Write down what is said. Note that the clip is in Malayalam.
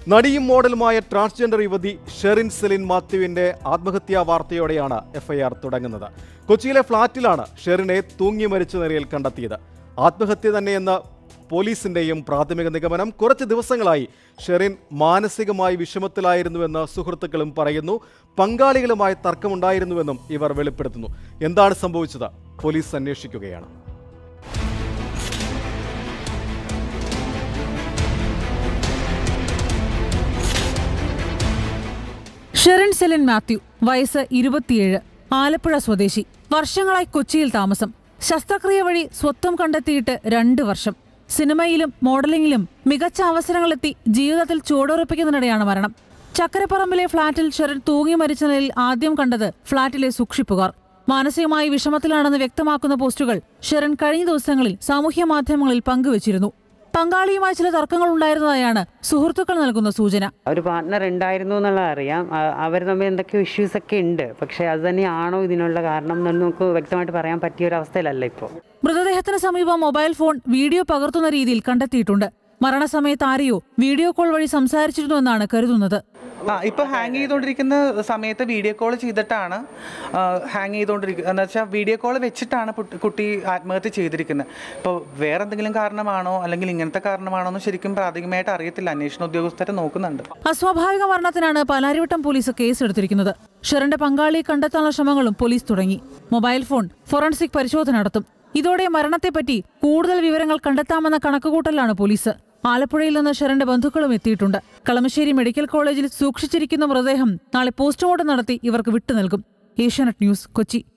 നടിയും മോഡലുമായ ട്രാൻസ്ജെൻഡർ യുവതി ഷെറിൻ സെലിൻ മാത്യുവിന്റെ ആത്മഹത്യാ വാർത്തയോടെയാണ് എഫ്ഐആർ തുടങ്ങുന്നത് കൊച്ചിയിലെ ഫ്ളാറ്റിലാണ് ഷെറിനെ തൂങ്ങി മരിച്ച നിലയിൽ കണ്ടെത്തിയത് ആത്മഹത്യ തന്നെയെന്ന പോലീസിന്റെയും പ്രാഥമിക നിഗമനം കുറച്ച് ദിവസങ്ങളായി ഷെറിൻ മാനസികമായി വിഷമത്തിലായിരുന്നുവെന്ന് സുഹൃത്തുക്കളും പറയുന്നു പങ്കാളികളുമായി തർക്കമുണ്ടായിരുന്നുവെന്നും ഇവർ വെളിപ്പെടുത്തുന്നു എന്താണ് സംഭവിച്ചത് പോലീസ് അന്വേഷിക്കുകയാണ് ഷെറിൻ സെലിൻ മാത്യു വയസ്സ് ഇരുപത്തിയേഴ് ആലപ്പുഴ സ്വദേശി വർഷങ്ങളായി കൊച്ചിയിൽ താമസം ശസ്ത്രക്രിയ വഴി സ്വത്വം കണ്ടെത്തിയിട്ട് രണ്ട് വർഷം സിനിമയിലും മോഡലിംഗിലും മികച്ച അവസരങ്ങളെത്തി ജീവിതത്തിൽ ചുവടുറപ്പിക്കുന്നതിനിടെയാണ് മരണം ചക്കരപ്പറമ്പിലെ ഫ്ളാറ്റിൽ ഷെറിൻ തൂങ്ങി മരിച്ച നിലയിൽ ആദ്യം കണ്ടത് ഫ്ളാറ്റിലെ സൂക്ഷിപ്പുകാർ മാനസികമായി വിഷമത്തിലാണെന്ന് വ്യക്തമാക്കുന്ന പോസ്റ്റുകൾ ഷെറിൻ കഴിഞ്ഞ ദിവസങ്ങളിൽ സാമൂഹ്യ മാധ്യമങ്ങളിൽ പങ്കുവച്ചിരുന്നു പങ്കാളിയുമായി ചില തർക്കങ്ങൾ ഉണ്ടായിരുന്നതായാണ് സുഹൃത്തുക്കൾ നൽകുന്ന സൂചന ഒരു പാർട്ട്ണർ ഉണ്ടായിരുന്നു എന്നുള്ളത് അറിയാം അവർ തമ്മിൽ എന്തൊക്കെയോ ഇഷ്യൂസ് ഒക്കെ ഉണ്ട് പക്ഷേ അത് തന്നെയാണോ ഇതിനുള്ള കാരണം എന്നൊന്നും നമുക്ക് വ്യക്തമായിട്ട് പറയാൻ പറ്റിയ ഒരു അവസ്ഥയിലല്ല ഇപ്പോൾ മൃതദേഹത്തിന് സമീപം മൊബൈൽ ഫോൺ വീഡിയോ പകർത്തുന്ന രീതിയിൽ കണ്ടെത്തിയിട്ടുണ്ട് മരണസമയത്ത് ആരെയോ വീഡിയോ കോൾ വഴി സംസാരിച്ചിരുന്നുവെന്നാണ് കരുതുന്നത് ആ ഇപ്പോൾ ഹാങ് ചെയ്തുകൊണ്ടിരിക്കുന്ന സമയത്ത് വീഡിയോ കോൾ ചെയ്തിട്ടാണ് ഹാങ് ചെയ്തുകൊണ്ടിരിക്കുന്നത് എന്ന് വെച്ചാൽ വീഡിയോ കോൾ വെച്ചിട്ടാണ് പുട്ട്- കുട്ടി ആത്മഹത്യ ചെയ്തിരിക്കുന്നത് ഇപ്പോൾ വേറെ എന്തെങ്കിലും കാരണമാണോ അല്ലെങ്കിൽ ഇങ്ങനത്തെ കാരണമാണോ എന്ന് ശരിക്കും പ്രാഥമികമായിട്ട് അറിയത്തില്ല അന്വേഷണ ഉദ്യോഗസ്ഥരെ നോക്കുന്നുണ്ട് അസ്വാഭാവിക മരണത്തിനാണ് പാലാരിവട്ടം പോലീസ് കേസെടുത്തിരിക്കുന്നത് ഷെറിന്റെ പങ്കാളിയെ കണ്ടെത്താനുള്ള ശ്രമങ്ങളും പോലീസ് തുടങ്ങി മൊബൈൽ ഫോൺ ഫോറൻസിക് പരിശോധന നടത്തും ഇതോടെ മരണത്തെപ്പറ്റി കൂടുതൽ വിവരങ്ങൾ കണ്ടെത്താമെന്ന കണക്കുകൂട്ടലാണ് പോലീസ് ആലപ്പുഴയിൽ നിന്ന് ഷെറിന്റെ ബന്ധുക്കളും എത്തിയിട്ടുണ്ട് കളമശ്ശേരി മെഡിക്കൽ കോളേജിൽ സൂക്ഷിച്ചിരിക്കുന്ന മൃതദേഹം നാളെ പോസ്റ്റ്മോർട്ടം നടത്തി ഇവർക്ക് വിട്ടു നൽകും ഏഷ്യാനെറ്റ് ന്യൂസ് കൊച്ചി